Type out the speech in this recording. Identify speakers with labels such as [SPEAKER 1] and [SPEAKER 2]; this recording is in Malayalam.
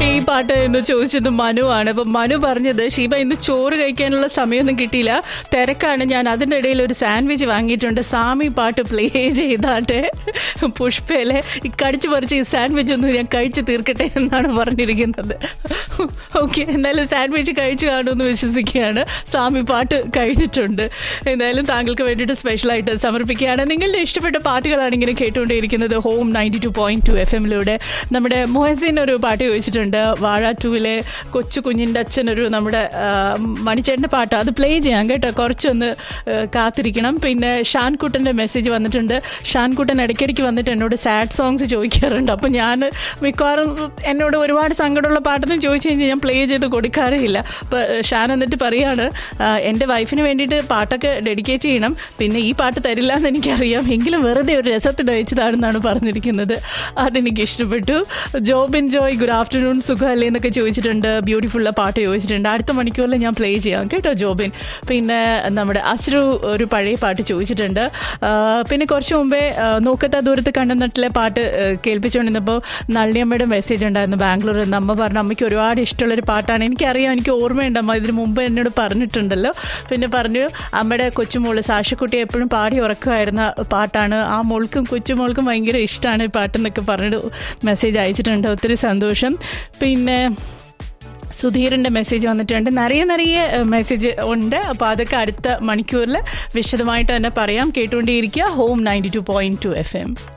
[SPEAKER 1] ഈ പാട്ട് എന്ന് ചോദിച്ചത് മനുവാണ് അപ്പൊ മനു പറഞ്ഞത് ഷീബ ഇന്ന് ചോറ് കഴിക്കാനുള്ള സമയമൊന്നും കിട്ടിയില്ല തിരക്കാണ് ഞാൻ അതിൻ്റെ ഇടയിൽ ഒരു സാൻഡ്വിച്ച് വാങ്ങിയിട്ടുണ്ട് സാമി പാട്ട് പ്ലേ ചെയ്താട്ടെ പുഷ്പയിലെ ഈ കടിച്ചു പറിച്ച് ഈ സാൻഡ്വിച്ച് ഒന്ന് ഞാൻ കഴിച്ചു തീർക്കട്ടെ എന്നാണ് പറഞ്ഞിരിക്കുന്നത് ഓക്കെ എന്തായാലും സാൻഡ്വിച്ച് കഴിച്ചു കാണുമെന്ന് വിശ്വസിക്കുകയാണ് സാമി പാട്ട് കഴിഞ്ഞിട്ടുണ്ട് എന്തായാലും താങ്കൾക്ക് വേണ്ടിയിട്ട് സ്പെഷ്യലായിട്ട് സമർപ്പിക്കുകയാണ് നിങ്ങളുടെ ഇഷ്ടപ്പെട്ട പാട്ടുകളാണ് ഇങ്ങനെ കേട്ടുകൊണ്ടേയിരിക്കുന്നത് home ninety two point two F എമ്മിലൂടെ നമ്മുടെ മൊഹസിൻ ഒരു പാട്ട് ചോദിച്ചിട്ടുണ്ട് വാഴ ടൂവിലെ കൊച്ചു കുഞ്ഞിൻ്റെ അച്ഛൻ ഒരു നമ്മുടെ ആ, മണിച്ചേട്ടൻ്റെ പാട്ട് അത് പ്ലേ ചെയ്യാം കേട്ടോ കുറച്ചൊന്ന് ആ, കാത്തിരിക്കണം പിന്നെ ഷാൻകുട്ടൻ്റെ മെസ്സേജ് വന്നിട്ടുണ്ട് ഷാൻകുട്ടൻ ഇടയ്ക്കിടയ്ക്ക് വന്നിട്ട് എന്നോട് സാഡ് സോങ്സ് ചോദിക്കാറുണ്ട് അപ്പോൾ ഞാൻ മിക്കവാറും എന്നോട് ഒരുപാട് സങ്കടമുള്ള പാട്ടൊന്നും ചോദിച്ചു കഴിഞ്ഞാൽ ഞാൻ പ്ലേ ചെയ്ത് കൊടുക്കാറേ ഇല്ല അപ്പോൾ ഷാൻ എന്നിട്ട് പറയാണ് ആ, എൻ്റെ വൈഫിന് വേണ്ടിയിട്ട് പാട്ടൊക്കെ ഡെഡിക്കേറ്റ് ചെയ്യണം പിന്നെ ഈ പാട്ട് തരില്ല എന്ന് എനിക്കറിയാം എങ്കിലും വെറുതെ ഒരു രസത്തിന് അയച്ചതാണെന്നാണ് പറഞ്ഞിരിക്കുന്നത് അതെനിക്ക് ഇഷ്ടപ്പെട്ടു ജോബിൻ ജോയ് ഗുഡ് ആഫ്റ്റർനൂൺ സുഖമല്ലേ എന്നൊക്കെ ചോദിച്ചിട്ടുണ്ട് ബ്യൂട്ടിഫുള്ള പാട്ട് ചോദിച്ചിട്ടുണ്ട് അടുത്ത മണിക്കൂറിൽ ഞാൻ പ്ലേ ചെയ്യാം കേട്ടോ ജോബിൻ പിന്നെ നമ്മുടെ അശ്രു ഒരു പഴയ പാട്ട് ചോദിച്ചിട്ടുണ്ട് ആ, പിന്നെ കുറച്ച് മുമ്പേ ആ, നോക്കത്ത ദൂരത്ത് കണ്ടെന്നിട്ടിലെ പാട്ട് ആ, കേൾപ്പിച്ചുകൊണ്ടിരുന്നപ്പോൾ നള്ളിയമ്മയുടെ മെസ്സേജ് ഉണ്ടായിരുന്നു ബാംഗ്ലൂരിൽ നിന്ന് അമ്മ പറഞ്ഞു അമ്മയ്ക്ക് ഒരുപാട് ഇഷ്ടമുള്ളൊരു പാട്ടാണ് എനിക്കറിയാം എനിക്ക് ഓർമ്മയുണ്ട് അമ്മ ഇതിന് മുമ്പ് എന്നോട് പറഞ്ഞിട്ടുണ്ടല്ലോ പിന്നെ പറഞ്ഞു അമ്മയുടെ കൊച്ചുമോള് സാക്ഷിക്കുട്ടി എപ്പോഴും പാടി ഉറക്കുമായിരുന്ന പാട്ടാണ് ആ മോൾക്കും കൊച്ചുമോൾക്കും ഭയങ്കര ഇഷ്ടമാണ് ഈ പാട്ടെന്നൊക്കെ പറഞ്ഞിട്ട് മെസ്സേജ് അയച്ചിട്ടുണ്ട് ഒത്തിരി സന്തോഷം പിന്നെ സുധീറിൻ്റെ മെസ്സേജ് വന്നിട്ടുണ്ട് നിറയെ നിറയെ മെസ്സേജ് ഉണ്ട് അപ്പോൾ അതൊക്കെ അടുത്ത മണിക്കൂറിൽ വിശദമായിട്ട് തന്നെ പറയാം കേട്ടുകൊണ്ടേയിരിക്കുക home ninety two point two F M